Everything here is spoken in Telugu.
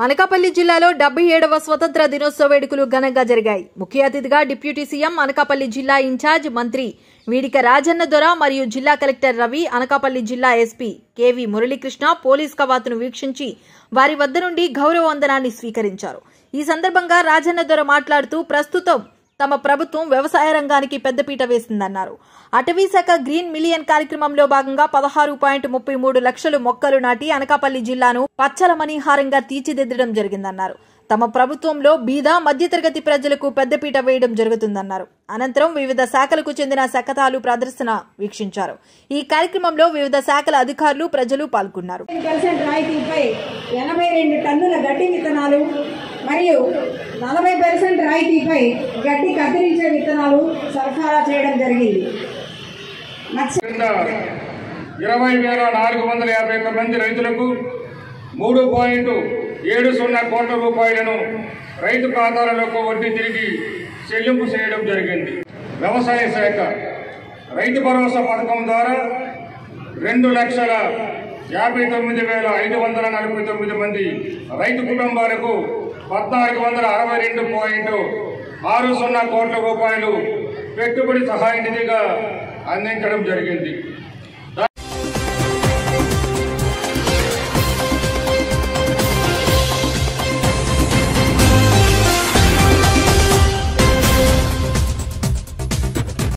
అనకాపల్లి జిల్లాలో డెబ్బై ఏడవ స్వతంత్ర దినోత్సవ వేడుకలు ఘనంగా జరిగాయి ముఖ్య అతిథిగా డిప్యూటీ సీఎం అనకాపల్లి జిల్లా ఇన్ఛార్జ్ మంత్రి వీడిక రాజన్న దొర మరియు జిల్లా కలెక్టర్ రవి అనకాపల్లి జిల్లా ఎస్పీ కేవి మురళీకృష్ణ పోలీస్ కవాతును వీక్షించి వారి వద్ద నుండి గౌరవ వందనాన్ని స్వీకరించారు ఈ సందర్భంగా రాజన్న దొర మాట్లాడుతూ ప్రస్తుతం తమ ప్రభుత్వం వ్యవసాయ రంగానికి పెద్దపీట వేసిందన్నారు అటవీ శాఖ గ్రీన్ మిలియన్ కార్యక్రమంలో భాగంగా పదహారు పాయింట్ ముప్పై మూడు లక్షలు మొక్కలు నాటి అనకాపల్లి జిల్లాను పచ్చల మణిహారంగా తీర్చిదిద్దడం జరిగిందన్నారు తమ ప్రభుత్వంలో బీద మధ్యతరగతి ప్రజలకు పెద్దపీట వేయడం జరుగుతుందన్నారు అనంతరం వివిధ శాఖలకు చెందిన శకటాలు ప్రదర్శన వీక్షించారు ఈ కార్యక్రమంలో వివిధ శాఖల అధికారులు ప్రజలు పాల్గొన్నారు పర్సెంట్ రాయితీపై ఎనభై రెండు టన్నుల గడ్డి విత్తనాలు మరియు నలభై పర్సెంట్ రాయితీపై గడ్డి కత్తిరించే విత్తనాలు సరఫరా చేయడం జరిగింది మత్స్య కింద ఇరవై వేల నాలుగు వందల యాభై ఒక్క మంది రైతులకు మూడు పాయింట్ ఏడు సున్నా కోట్ల రూపాయలను రైతు ఖాతాలకు వడ్డీ తిరిగి చెల్లింపు చేయడం జరిగింది వ్యవసాయ శాఖ రైతు భరోసా పథకం ద్వారా రెండు లక్షల యాభై తొమ్మిది వేల ఐదు వందల నలభై తొమ్మిది మంది రైతు కుటుంబాలకు పద్నాలుగు వందల అరవై రెండు పాయింట్ ఆరు సున్నా కోట్ల రూపాయలు పెట్టుబడి సహాయ నిధిగా అందించడం జరిగింది